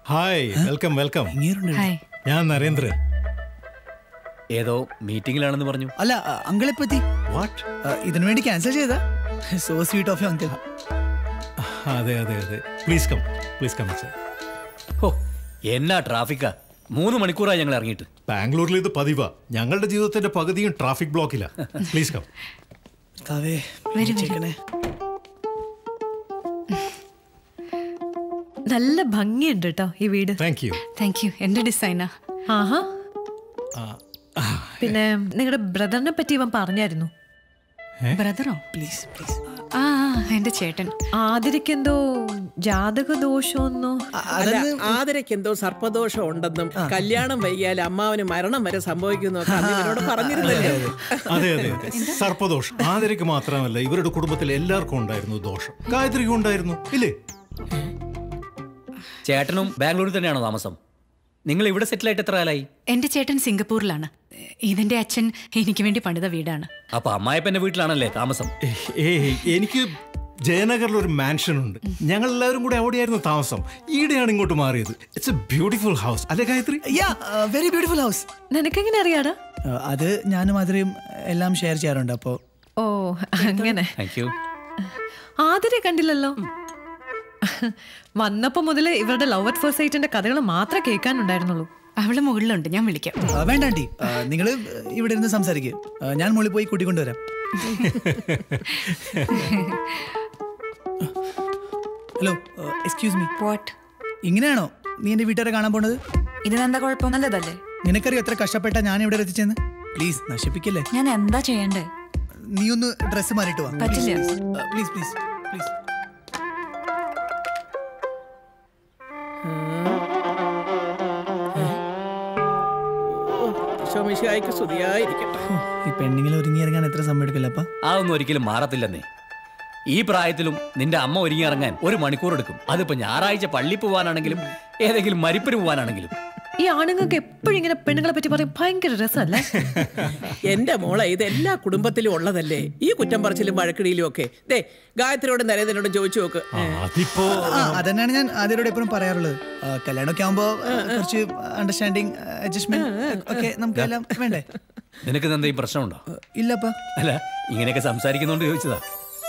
Hi welcome welcome hi ഞാൻ നരേന്ദ്രൻ ഏതോ മീറ്റിംഗിലാണെന്ന് പറഞ്ഞു അല്ല അങ്കിളെ പറ്റി വാട്ട് ഇതിനു വേണ്ടി ക്യാൻസൽ ചെയ്താ so sweet of you uncle അതെ അതെ അതെ പ്ലീസ് കം പ്ലീസ് കം ഓ എന്നാ ട്രാഫിക്കാ മൂന്ന് മണിക്കൂറായി ഞങ്ങൾ ഇറങ്ങിയിട്ട് ബാംഗ്ലൂരിൽ ഇത് പതിവാ ഞങ്ങളുടെ ജീവിതത്തിന്റെ പകുതിയും ട്രാഫിക് ബ്ലോക്കില്ല പ്ലീസ് കം കാവേ വരൂ, ചേക്കണേ നല്ല ഭംഗിയുണ്ട് കേട്ടോ ഈ വീട് താങ്ക് യു താങ്ക് യു എന്റെ ഡിസൈനാ ആഹാ പിന്നെ നിങ്ങളുടെ ബ്രദറിനെ പറ്റി ഇവൻ പറഞ്ഞായിരുന്നു ബ്രദറോ പ്ലീസ് പ്ലീസ് ആ ആ, എന്റെ ചേട്ടൻ ആതിരക്കെന്തോ ജാതക ദോഷമൊന്നോ അല്ല ആതിരയ്ക്ക് എന്തോ സർപ്പദോഷം ഉണ്ടെന്നും കല്യാണം വൈകിയാൽ അമ്മാവന് മരണം വരെ സംഭവിക്കുന്നൊക്കെ അന്ന് ഇവരോട് പറഞ്ഞിരുന്നല്ലേ അതെ അതെ അതെ സർപ്പദോഷം ആദരയ്ക്ക് മാത്രമല്ല ഇവരുടെ കുടുംബത്തിൽ എല്ലാവർക്കും ഉണ്ടായിരുന്നു ദോഷം ഗായത്രിക്കും ഉണ്ടായിരുന്നു ഇല്ലേ ചേട്ടനും ബാംഗ്ലൂരിൽ തന്നെയാണോ താമസം നിങ്ങൾ ഇവിടെ സെറ്റിൽ ആയിട്ട് എത്ര കാലായി എന്റെ ചേട്ടൻ സിംഗപ്പൂരിലാണ് ഇതിന്റെ അച്ഛൻ എനിക്ക് വേണ്ടി പണിത വീടാണ് അപ്പൊ അമ്മായപ്പന്റെ വീട്ടിലാണല്ലേ താമസം ഏയ് എനിക്ക് ജയനഗറിൽ ഒരു മാൻഷൻ ഉണ്ട് ഞങ്ങൾ എല്ലാവരും കൂടെ അവിടെയായിരുന്നു താമസം ഈടെയാണ് ഇങ്ങോട്ട് മാറിയത് ഇറ്റ്സ് എ ബ്യൂട്ടിഫുൾ ഹൗസ് അല്ലേ Gayathri yeah very beautiful house നിനക്കെങ്ങനെ അറിയാടാ അത് ഞാനും അതിരയും എല്ലാം ഷെയർ ചെയ്യാറുണ്ട് അപ്പോൾ ഓ അങ്ങനെ താങ്ക് യു ആതിരെ കണ്ടില്ലല്ലോ വന്നപ്പോ മുതല് ഇവരുടെ ലവ് അറ്റ് ഫസ്റ്റ് സൈറ്റിന്റെ കഥകൾ മാത്രമേ കേൾക്കാനുണ്ടായിരുന്നുള്ളൂ അവള് മുകളിലുണ്ട് ഞാൻ വിളിക്കാം വേണ്ട ആൻറ്റി നിങ്ങൾ ഇവിടെ ഇരുന്ന് സംസാരിക്കുക ഞാൻ മുകളിൽ പോയി കൂട്ടിക്കൊണ്ടുവരാം ഹലോ എക്സ്ക്യൂസ് മീ വാട്ട് ഇങ്ങനെയാണോ നീ എന്റെ വീട്ടുകാരെ കാണാൻ പോണത് ഇതിനെന്താ കുഴപ്പം നല്ലതല്ലേ നിനക്കറിയോ എത്ര കഷ്ടപ്പെട്ട ഞാൻ ഇവിടെ എത്തിച്ചെന്ന് പ്ലീസ് നശിപ്പിക്കല്ലേ ഞാൻ എന്താ ചെയ്യണ്ടേ നീ ഒന്ന് ഡ്രസ്സ് മാറിയിട്ട് വാ പറ്റില്ല. പ്ലീസ് പ്ലീസ് പ്ലീസ് ശോമിശായിക്ക് സ്തുതിയായിരിക്കട്ടെ ഈ പെണ്ണിങ്ങിൽ ഒരുങ്ങിയിറങ്ങാൻ എത്ര സമയം എടുക്കില്ല അപ്പ അതൊന്നും ഒരിക്കലും മാറത്തില്ലെന്നേ ഈ പ്രായത്തിലും നിന്റെ അമ്മ ഒരുങ്ങി ഇറങ്ങാൻ ഒരു മണിക്കൂർ എടുക്കും അതിപ്പോ ഞായറാഴ്ച പള്ളി പോവാനാണെങ്കിലും ഏതെങ്കിലും മരിപ്പിന് പോവാനാണെങ്കിലും ഈ ആണുങ്ങൾക്ക് എപ്പോഴും ഇങ്ങനെ പെണ്ണുങ്ങളെ പറ്റി പറയും ഭയങ്കര രസമല്ലേ എന്റെ മോളെ ഇത് എല്ലാ കുടുംബത്തിലും ഉള്ളതല്ലേ ഈ കുറ്റം പറച്ചിലും വഴക്കിടിയിലും ഒക്കെ ദേ ഗായത്രിയോടും നരേന്ദ്രനോടും ചോദിച്ചു നോക്ക് ആ, അതിപ്പോ ആ അതന്നെയാണ് ഞാൻ ആദ്യരോട് എപ്പോഴും പറയാറുള്ളത് ആ, കല്യാണമൊക്കെ ആകുമ്പോ ആ, കുറച്ച് അണ്ടർസ്റ്റാൻഡിങ് അഡ്ജസ്റ്റ്മെന്റ് ഒക്കെ നമുക്ക് എല്ലാം വേണ്ടേ നിനക്ക് എന്തെങ്കിലും പ്രശ്നമുണ്ടോ ഇല്ലപ്പ അല്ല ഇങ്ങനെയൊക്കെ സംസാരിക്കുന്നോണ്ട് ചോദിച്ചതാ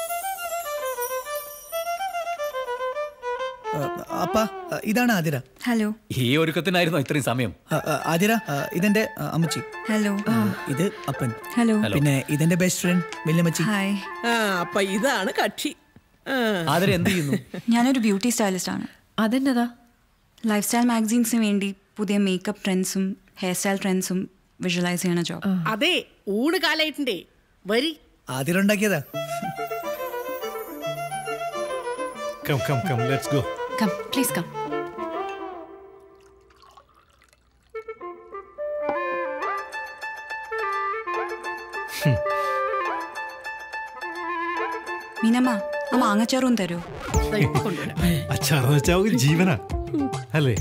അപ്പ ആ, ഇതാണ് ആതിര ഹലോ ഈ ഒരുക്കത്തിനായിരുന്നോ ഇത്രയും സമയം ആ, ആ, ആതിര ആ, ഇതെന്റെ ആ, അമ്മച്ചി ഹലോ ഇത് അപ്പൻ ഹലോ പിന്നെ ഇതെന്റെ ബെസ്റ്റ് ഫ്രണ്ട് വല്യമ്മച്ചി ഹായ് ആ അപ്പൊ ഇതാണ് കക്ഷി ആ ആദരെ എന്ത് ചെയ്യുന്നു ഞാനൊരു ബ്യൂട്ടി സ്റ്റൈലിസ്റ്റ് ആണ് അതെന്നതാ ലൈഫ് സ്റ്റൈൽ മാഗസീൻസിന് വേണ്ടി പുതിയ മേക്കപ്പ് ട്രെൻഡ്സും ഹെയർ സ്റ്റൈൽ ട്രെൻഡ്സും വിഷ്വലൈസ് ചെയ്യണ ജോബ് അതെ ഊണ് കാലായിട്ടുണ്ട് വരി ആതിര ഉണ്ടാക്കിയതാ come come come let's go come please come Meenamma ആ മാങ്ങച്ചാറും തരൂ ദാ ഇപ്പൊ കൊണ്ടുവരാം അച്ചാറെന്ന് വെച്ചാൽ ഒരു ജീവനാ അല്ലേ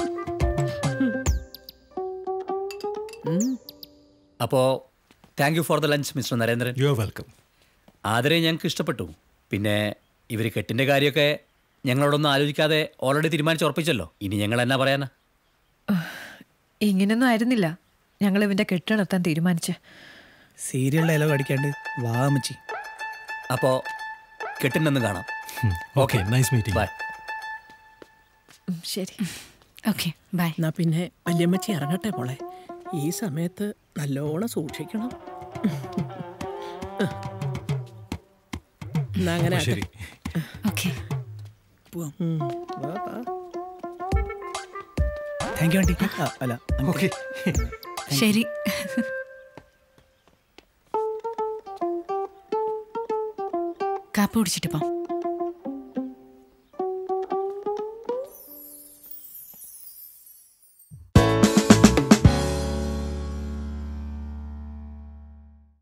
അപ്പോ thank you for the lunch mister Narendran you are welcome ആദരെ ഞങ്ങൾക്ക് ഇഷ്ടപ്പെട്ടു പിന്നെ ഇവർ കെട്ടിന്റെ കാര്യമൊക്കെ ഞങ്ങളോടൊന്നും ആലോചിക്കാതെ ഓൾറെഡി തീരുമാനിച്ച് ഉറപ്പിച്ചല്ലോ ഇനി ഞങ്ങൾ എന്നാ പറയാനാ ഇങ്ങനെയൊന്നും ആയിരുന്നില്ല ഞങ്ങൾ ഇവന്റെ കെട്ട് നടത്താൻ തീരുമാനിച്ച് സീരിയൽ ഡയലോഗ് അടിക്കാണ്ട് വാ അമ്മച്ചി അപ്പോ കെട്ടിനൊന്നും കാണാം ഓക്കെ നൈസ് മീറ്റിംഗ് ബൈ ഉം, ശരി ഓക്കെ ബൈ എന്നാ പിന്നെ വല്യമ്മച്ചി ഇറങ്ങട്ടെ മോളെ ഈ സമയത്ത് നല്ലോണം സൂക്ഷിക്കണം എന്നാ അങ്ങനെ ആട്ടെ. ശരി ഓക്കെ ഉം. വാ, വാ. താങ്ക് യു ആൻറ്റി അല്ല uncle. ഓക്കെ ശരി കാപ്പ് കുടിച്ചിട്ട് പോം